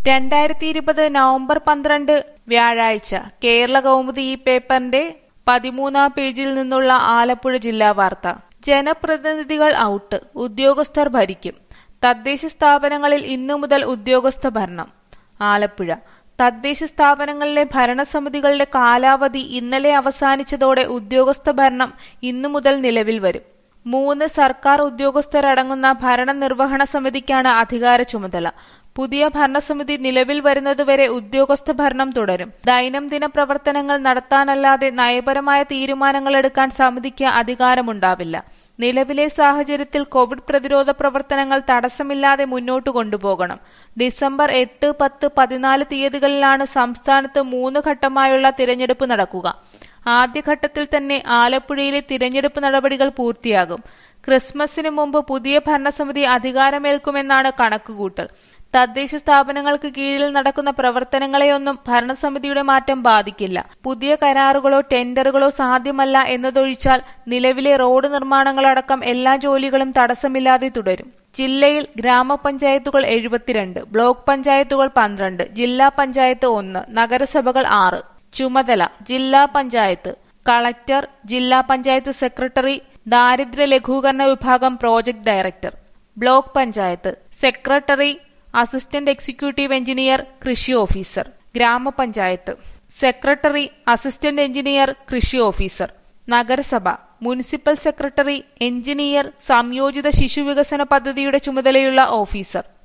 രണ്ടായിരത്തി ഇരുപത് നവംബർ പന്ത്രണ്ട് വ്യാഴാഴ്ച കേരള കൗമുദി ഈ പേപ്പറിന്റെ പതിമൂന്നാം പേജിൽ നിന്നുള്ള ആലപ്പുഴ ജില്ലാ വാർത്ത ജനപ്രതിനിധികൾ ഔട്ട് ഉദ്യോഗസ്ഥർ ഭരിക്കും തദ്ദേശ സ്ഥാപനങ്ങളിൽ ഇന്നു മുതൽ ഉദ്യോഗസ്ഥ ഭരണം ആലപ്പുഴ തദ്ദേശ സ്ഥാപനങ്ങളിലെ ഭരണസമിതികളുടെ കാലാവധി ഇന്നലെ അവസാനിച്ചതോടെ ഉദ്യോഗസ്ഥ ഭരണം ഇന്നു മുതൽ നിലവിൽ വരും മൂന്ന് സർക്കാർ ഉദ്യോഗസ്ഥരടങ്ങുന്ന ഭരണനിർവഹണ സമിതിക്കാണ് അധികാര ചുമതല പുതിയ ഭരണസമിതി നിലവിൽ വരുന്നതുവരെ ഉദ്യോഗസ്ഥ ഭരണം തുടരും ദൈനംദിന പ്രവർത്തനങ്ങൾ നടത്താനല്ലാതെ നയപരമായ തീരുമാനങ്ങൾ എടുക്കാൻ സമിതിക്ക് അധികാരമുണ്ടാവില്ല നിലവിലെ സാഹചര്യത്തിൽ കോവിഡ് പ്രതിരോധ പ്രവർത്തനങ്ങൾ തടസ്സമില്ലാതെ മുന്നോട്ട് കൊണ്ടുപോകണം ഡിസംബർ എട്ട് പത്ത് പതിനാല് തീയതികളിലാണ് സംസ്ഥാനത്ത് മൂന്ന് ഘട്ടമായുള്ള തിരഞ്ഞെടുപ്പ് നടക്കുക ആദ്യഘട്ടത്തിൽ തന്നെ ആലപ്പുഴയിലെ തിരഞ്ഞെടുപ്പ് നടപടികൾ പൂർത്തിയാകും ക്രിസ്മസിന് മുമ്പ് പുതിയ ഭരണസമിതി അധികാരമേൽക്കുമെന്നാണ് കണക്കുകൂട്ടൽ തദ്ദേശ സ്ഥാപനങ്ങൾക്ക് കീഴിൽ നടക്കുന്ന പ്രവർത്തനങ്ങളെയൊന്നും ഭരണസമിതിയുടെ മാറ്റം ബാധിക്കില്ല പുതിയ കരാറുകളോ ടെൻഡറുകളോ സാധ്യമല്ല എന്നതൊഴിച്ചാൽ നിലവിലെ റോഡ് നിർമ്മാണങ്ങളടക്കം എല്ലാ ജോലികളും തടസ്സമില്ലാതെ തുടരും ജില്ലയിൽ ഗ്രാമപഞ്ചായത്തുകൾ എഴുപത്തിരണ്ട് ബ്ലോക്ക് പഞ്ചായത്തുകൾ പന്ത്രണ്ട് ജില്ലാ പഞ്ചായത്ത് ഒന്ന് നഗരസഭകൾ ആറ് ചുമതല ജില്ലാ പഞ്ചായത്ത് കളക്ടർ ജില്ലാ പഞ്ചായത്ത് സെക്രട്ടറി ദാരിദ്ര്യ ലഘൂകരണ വിഭാഗം project director block panchayat secretary assistant executive engineer കൃഷി ഓഫീസർ ഗ്രാമപഞ്ചായത്ത് സെക്രട്ടറി അസിസ്റ്റന്റ് എഞ്ചിനീയർ കൃഷി ഓഫീസർ നഗരസഭ മുനിസിപ്പൽ സെക്രട്ടറി എഞ്ചിനീയർ സംയോജിത ശിശുവികസന പദ്ധതിയുടെ ചുമതലയുള്ള ഓഫീസർ